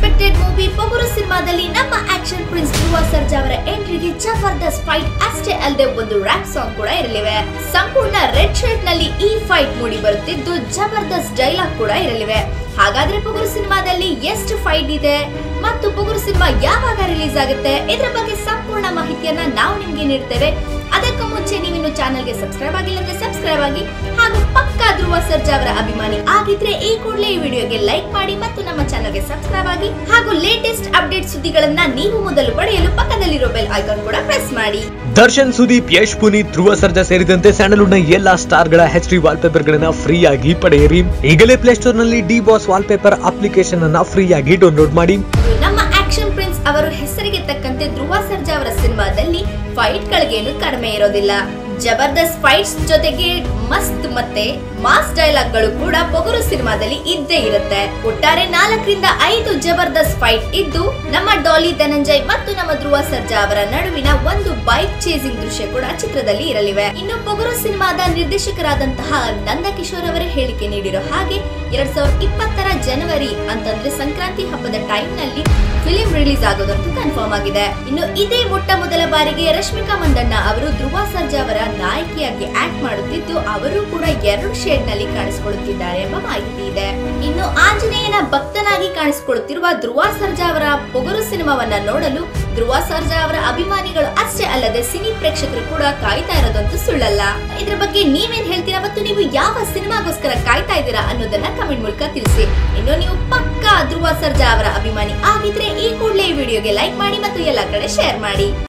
unexpected movie ಪೊಗುರು ಸಿನಿಮಾದಲ್ಲಿ ನಮ್ಮ action prince ಧ್ರುವ ಸರ್ಜಾ ಅವರ ಎಂಟ್ರಿಗೆ ಜಬರ್ದಸ್ತ್ ಫೈಟ್ ಅಷ್ಟೇ ಅಲ್ಲದೆ ಒಂದು ರ್ಯಾಪ್ ಸಾಂಗ್ ಕೂಡ ಇರಲಿವೆ ಸಂಪೂರ್ಣ ರೆಡ್ ಶರ್ಟ್ ನಲ್ಲಿ ಈ ಫೈಟ್ ಮೂಡಿ ಬರುತ್ತಿದ್ದು ಜಬರ್ದಸ್ತ್ ಡೈಲಾಗ್ ಕೂಡ ಇರಲಿವೆ ಹಾಗಾದ್ರೆ ಪೊಗುರು ಸಿನಿಮಾದಲ್ಲಿ ಎಷ್ಟು ಫೈಟ್ ಇದೆ ಮತ್ತು ಪೊಗುರು ಸಿನಿಮಾ ಯಾವಾಗ ರಿಲೀಸ್ ಆಗುತ್ತೆ ಇದರ ಬಗ್ಗೆ ಸಂಪೂರ್ಣ ಮಾಹಿತಿಯನ್ನ ನಾವು ನಿಮ್ಗೆ ನೀಡ್ತೇವೆ ಅದಕ್ಕೂ ಮುಂಚೆ ನೀವಿನ್ನು ಚಾನೆಲ್ಗೆ ಸಬ್ಸ್ಕ್ರೈಬ್ ಆಗಿಲ್ಲ ಅಂದ್ರೆ ಸಬ್ಸ್ಕ್ರೈಬ್ ಆಗಿ ಹಾಗೂ ಪಕ್ಕಾ ಧ್ರುವ ಸರ್ಜಾ ಅವರ ಅಭಿಮಾನಿ ಆಗಿದ್ರೆ ಈ ಕೂಡಲೇ ಈ ವಿಡಿಯೋಗೆ ಲೈಕ್ ಮಾಡಿ ಮತ್ತು ನಮ್ಮ ಚಾನೆಲ್ಗೆ ಸಬ್ಸ್ಕ್ರೈಬ್ ಆಗಿ ಹಾಗೂ ಲೇಟೆಸ್ಟ್ ಅಪ್ಡೇಟ್ ಸುದ್ದಿಗಳನ್ನ ನೀವು ಮೊದಲು ಪಡೆಯಲು ಪಕ್ಕದಲ್ಲಿರೋ ಬೆಲ್ ಐಕಾನ್ ಕೂಡ ಪ್ರೆಸ್ ಮಾಡಿ ದರ್ಶನ್ ಸುದೀಪ್ ಯಶ್ ಪುನೀತ್ ಧ್ರುವ ಸರ್ಜಾ ಸೇರಿದಂತೆ ಸ್ಯಾಂಡಲ್ವುಡ್ ನ ಎಲ್ಲಾ ಸ್ಟಾರ್ ಗಳ ಹೆಚ್ ಡಿ ವಾಲ್ಪೇಪರ್ ಗಳನ್ನ ಫ್ರೀ ಆಗಿ ಪಡೆಯಿರಿ ಈಗಲೇ ಪ್ಲೇಸ್ಟೋರ್ ನಲ್ಲಿ ಡಿ ಬಾಸ್ ವಾಲ್ಪೇಪರ್ ಅಪ್ಲಿಕೇಶನ್ ಅನ್ನ ಫ್ರೀ ಆಗಿ ಡೌನ್ಲೋಡ್ ಮಾಡಿ ನಮ್ಮ ಆಕ್ಷನ್ ಪ್ರಿನ್ಸ್ ಅವರ ಹೆಸರಿಗೆ ತಕ್ಕಂತೆ ಧ್ರುವ ಸರ್ಜಾ ಅವರ ಸಿನಿಮಾದಲ್ಲಿ ಫೈಟ್ ಗಳಿಗೇನು ಕಡಿಮೆ ಇರೋದಿಲ್ಲ ಜಬರ್ದಸ್ತ್ ಫೈಟ್ಸ್ ಜೊತೆಗೆ ಮಸ್ತ್ ಮತ್ತೆ ಮಾಸ್ ಡೈಲಾಗ್ ಗಳು ಕೂಡ ಪೊಗರು ಸಿನಿಮಾದಲ್ಲಿ ಇದ್ದೇ ಇರುತ್ತೆ ಒಟ್ಟಾರೆ ನಾಲ್ಕರಿಂದ ಐದು ಜಬರ್ದಸ್ತ್ ಫೈಟ್ ಇದ್ದು ನಮ್ಮ ಡಾಲಿ ಧನಂಜಯ್ ಮತ್ತು ನಮ್ಮ ಧ್ರುವ ಸರ್ಜಾ ಅವರ ನಡುವಿನ ಒಂದು ಬೈಕ್ ಚೇಸಿಂಗ್ ದೃಶ್ಯ ಕೂಡ ಚಿತ್ರದಲ್ಲಿ ಇರಲಿವೆ ಇನ್ನು ಪೊಗರು ಸಿನಿಮಾದ ನಿರ್ದೇಶಕರಾದಂತಹ ನಂದಕಿಶೋರ್ ಅವರೇ ಹೇಳಿಕೆ ನೀಡಿರೋ ಹಾಗೆ ಎರಡ್ ಸಾವಿರದ ಇಪ್ಪತ್ತರ ಜನವರಿ ಅಂತಂದ್ರೆ ಸಂಕ್ರಾಂತಿ ಹಬ್ಬದ ಟೈಮ್ ನಲ್ಲಿ ಫಿಲಿಂ ರಿಲೀಸ್ ಆಗೋದಂತೂ ಕನ್ಫರ್ಮ್ ಆಗಿದೆ ಇನ್ನು ಇದೇ ಮೊಟ್ಟ ಮೊದಲ ಬಾರಿಗೆ ರಶ್ಮಿಕಾ ಮಂದಣ್ಣ ಅವರು ಧ್ರುವ ಸರ್ಜಾ ಅವರ ನಾಯಕಿಯಾಗಿ ಆಕ್ಟ್ ಮಾಡುತ್ತಿದ್ದು ಅವರು ಕೂಡ ಎರಡು ಶೇಡ್ ನಲ್ಲಿ ಕಾಣಿಸಿಕೊಳ್ಳುತ್ತಿದ್ದಾರೆ ಎಂಬ ಮಾಹಿತಿ ಇದೆ ಇನ್ನು ಆಂಜನೇಯನ ಭಕ್ತನಾಗಿ ಕಾಣಿಸಿಕೊಳ್ಳುತ್ತಿರುವ ಧ್ರುವ ಸರ್ಜಾ ಅವರ ಪೊಗರು ಸಿನಿಮಾವನ್ನ ನೋಡಲು ಧ್ರುವ ಸರ್ಜಾ ಅವರ ಅಭಿಮಾನಿಗಳು ಅಷ್ಟೇ ಅಲ್ಲದೆ ಸಿನಿ ಪ್ರೇಕ್ಷಕರು ಕೂಡ ಕಾಯ್ತಾ ಇರೋದಂತೂ ಸುಳ್ಳಲ್ಲ ಇದ್ರ ಬಗ್ಗೆ ನೀವೇನ್ ಹೇಳ್ತೀರಾ ಮತ್ತು ನೀವು ಯಾವ ಸಿನಿಮಾಗೋಸ್ಕರ ಕಾಯ್ತಾ ಇದ್ದೀರಾ ಅನ್ನೋದನ್ನ ಕಮೆಂಟ್ ಮೂಲಕ ತಿಳಿಸಿ ಇನ್ನು ನೀವು ಪಕ್ಕಾ ಧ್ರುವ ಸರ್ಜಾ ಅವರ ಅಭಿಮಾನಿ ಆಗಿದ್ರೆ ಈ ಕೂಡಲೇ ಈ ವಿಡಿಯೋಗೆ ಲೈಕ್ ಮಾಡಿ ಮತ್ತು ಎಲ್ಲ ಕಡೆ ಶೇರ್ ಮಾಡಿ